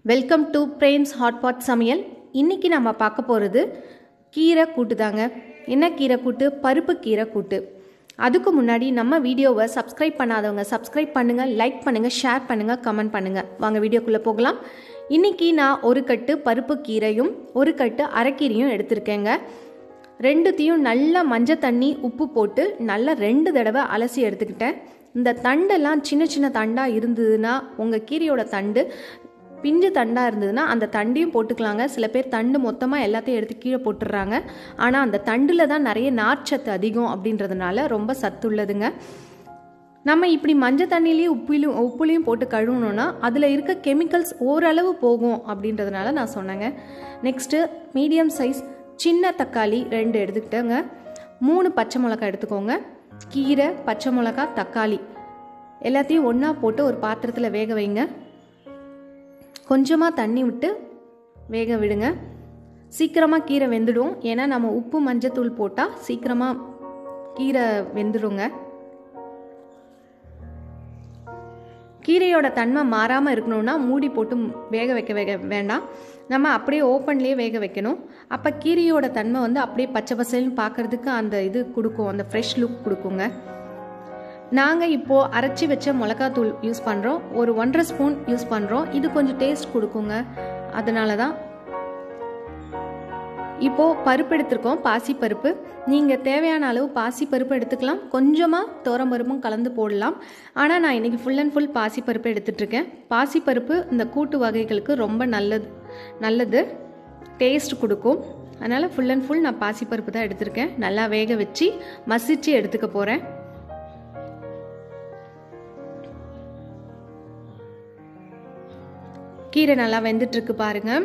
welcome to frames HotPot சமையல் இன்றைக்கி நம்ம பார்க்க போகிறது கீரை கூட்டு தாங்க என்ன கீரை கூட்டு பருப்பு கீரை கூட்டு அதுக்கு முன்னாடி நம்ம வீடியோவை சப்ஸ்கிரைப் பண்ணாதவங்க சப்ஸ்கிரைப் பண்ணுங்கள் லைக் பண்ணுங்கள் ஷேர் பண்ணுங்கள் கமெண்ட் பண்ணுங்கள் வாங்க வீடியோக்குள்ளே போகலாம் இன்றைக்கி நான் ஒரு கட்டு பருப்பு கீரையும் ஒரு கட்டு அரைக்கீரையும் எடுத்திருக்கேங்க ரெண்டுத்தையும் நல்லா மஞ்சள் தண்ணி உப்பு போட்டு நல்லா ரெண்டு தடவை அலசி எடுத்துக்கிட்டேன் இந்த தண்டெல்லாம் சின்ன சின்ன தண்டாக இருந்ததுன்னா உங்கள் கீரையோட தண்டு பிஞ்சு தண்டாக இருந்ததுன்னா அந்த தண்டையும் போட்டுக்கலாங்க சில பேர் தண்டு மொத்தமாக எல்லாத்தையும் எடுத்து கீழே போட்டுடுறாங்க ஆனால் அந்த தண்டில் தான் நிறைய நார்ச்சத்து அதிகம் அப்படின்றதுனால ரொம்ப சத்துள்ளதுங்க நம்ம இப்படி மஞ்சள் தண்ணியிலையும் உப்பிலையும் உப்புலையும் போட்டு கழுவணும்னா அதில் இருக்க கெமிக்கல்ஸ் ஓரளவு போகும் அப்படின்றதுனால நான் சொன்னேங்க நெக்ஸ்ட்டு மீடியம் சைஸ் சின்ன தக்காளி ரெண்டு எடுத்துக்கிட்டேங்க மூணு பச்சை மிளகாய் எடுத்துக்கோங்க கீரை பச்சை மிளகா தக்காளி எல்லாத்தையும் ஒன்றா போட்டு ஒரு பாத்திரத்தில் வேக வைங்க கொஞ்சமாக தண்ணி விட்டு வேக விடுங்க சீக்கிரமாக கீரை வெந்துடும் ஏன்னா நம்ம உப்பு மஞ்சத்தூள் போட்டால் சீக்கிரமாக கீரை வெந்துடுங்க கீரையோட தன்மை மாறாமல் இருக்கணும்னா மூடி போட்டு வேக வைக்க வேக வேண்டாம் நம்ம அப்படியே ஓப்பன்லேயே வேக வைக்கணும் அப்போ கீரையோட தன்மை வந்து அப்படியே பச்சை பசல்னு பார்க்குறதுக்கு அந்த இது கொடுக்கும் அந்த ஃப்ரெஷ் லுக் கொடுக்குங்க நாங்கள் இப்போது அரைச்சி வச்ச மிளகாத்தூள் யூஸ் பண்ணுறோம் ஒரு ஒன்றரை ஸ்பூன் யூஸ் பண்ணுறோம் இது கொஞ்சம் டேஸ்ட் கொடுக்குங்க அதனால தான் இப்போது பருப்பு எடுத்திருக்கோம் பாசி பருப்பு நீங்கள் தேவையான அளவு பாசி பருப்பு எடுத்துக்கலாம் கொஞ்சமாக தோரம் பருப்பும் கலந்து போடலாம் ஆனால் நான் இன்றைக்கி ஃபுல் அண்ட் ஃபுல் பாசி பருப்பு எடுத்துகிட்ருக்கேன் பாசி பருப்பு இந்த கூட்டு வகைகளுக்கு ரொம்ப நல்லது நல்லது டேஸ்ட் கொடுக்கும் அதனால் ஃபுல் அண்ட் ஃபுல் நான் பாசி பருப்பு தான் எடுத்திருக்கேன் நல்லா வேக வச்சு மசிச்சு எடுத்துக்க போகிறேன் கீரை நல்லா வெந்துட்டுருக்கு பாருங்கள்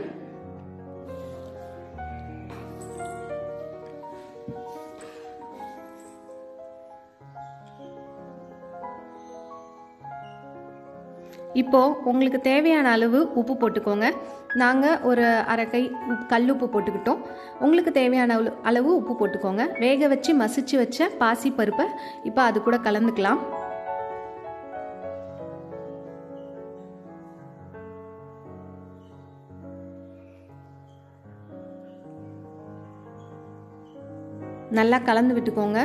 இப்போது உங்களுக்கு தேவையான அளவு உப்பு போட்டுக்கோங்க நாங்கள் ஒரு அரை கை கல் உப்பு போட்டுக்கிட்டோம் உங்களுக்கு தேவையான அளவு அளவு உப்பு போட்டுக்கோங்க வேக வச்சு மசிச்சு வச்ச பாசி பருப்பை இப்போ அது கூட கலந்துக்கலாம் நல்லா கலந்து விட்டுக்கோங்க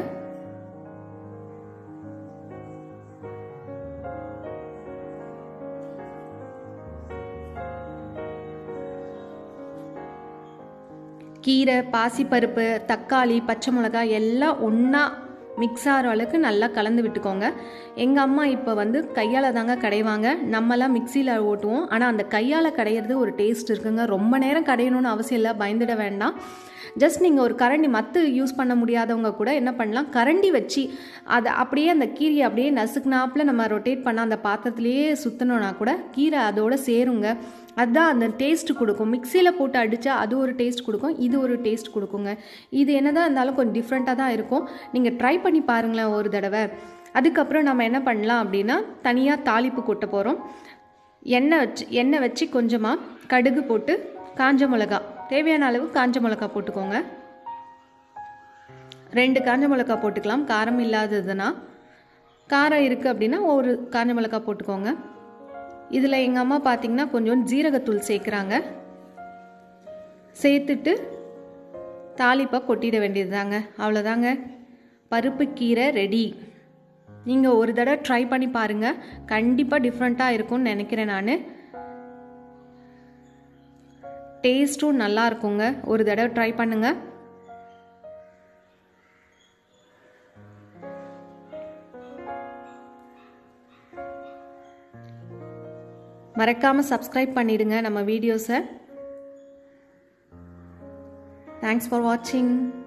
கீரை பாசிப்பருப்பு தக்காளி பச்சை மிளகாய் எல்லாம் ஒன்றா மிக்ஸ் ஆகிற அளவுக்கு நல்லா கலந்து விட்டுக்கோங்க எங்கள் அம்மா இப்போ வந்து கையால் தாங்க கடைவாங்க நம்மலாம் மிக்சியில் ஓட்டுவோம் ஆனால் அந்த கையால் கடையிறது ஒரு டேஸ்ட் இருக்குங்க ரொம்ப நேரம் கடையணும்னு அவசியம் இல்லை பயந்துட வேண்டாம் ஜஸ்ட் நீங்கள் ஒரு கரண்டி மத்து யூஸ் பண்ண முடியாதவங்க கூட என்ன பண்ணலாம் கரண்டி வச்சு அதை அப்படியே அந்த கீரையை அப்படியே நசுக்குனாப்பில் நம்ம ரொட்டேட் பண்ண அந்த பாத்திரத்துலேயே சுற்றினோன்னா கூட கீரை அதோட சேருங்க அதுதான் அந்த டேஸ்ட் கொடுக்கும் மிக்சியில் போட்டு அடித்தா அது ஒரு டேஸ்ட் கொடுக்கும் இது ஒரு டேஸ்ட் கொடுக்குங்க இது என்னதான் இருந்தாலும் கொஞ்சம் டிஃப்ரெண்ட்டாக தான் இருக்கும் நீங்கள் ட்ரை பண்ணி பாருங்களேன் ஒரு தடவை அதுக்கப்புறம் நம்ம என்ன பண்ணலாம் அப்படின்னா தனியாக தாளிப்பு கொட்ட போகிறோம் எண்ணெய் வச்சு எண்ணெய் வச்சு கொஞ்சமாக கடுகு போட்டு காஞ்ச மிளகா தேவையான அளவு காஞ்ச மிளகா போட்டுக்கோங்க ரெண்டு காஞ்ச மிளகா போட்டுக்கலாம் காரம் இல்லாததுன்னா காரம் இருக்குது அப்படின்னா ஒரு காஞ்ச மிளகா போட்டுக்கோங்க இதில் எங்கள் அம்மா பார்த்திங்கன்னா கொஞ்சம் ஜீரகத்தூள் சேர்க்குறாங்க சேர்த்துட்டு தாளிப்பாக கொட்டிட வேண்டியது தாங்க அவ்வளோதாங்க பருப்பு கீரை ரெடி நீங்கள் ஒரு தடவை ட்ரை பண்ணி பாருங்கள் கண்டிப்பாக டிஃப்ரெண்ட்டாக இருக்கும்னு நினைக்கிறேன் நான் டேஸ்ட்டும் நல்லா இருக்குங்க ஒரு தடவை ட்ரை பண்ணுங்கள் மறக்காமல் சப்ஸ்கிரைப் பண்ணிடுங்க நம்ம வீடியோஸை தேங்க்ஸ் ஃபார் வாட்சிங்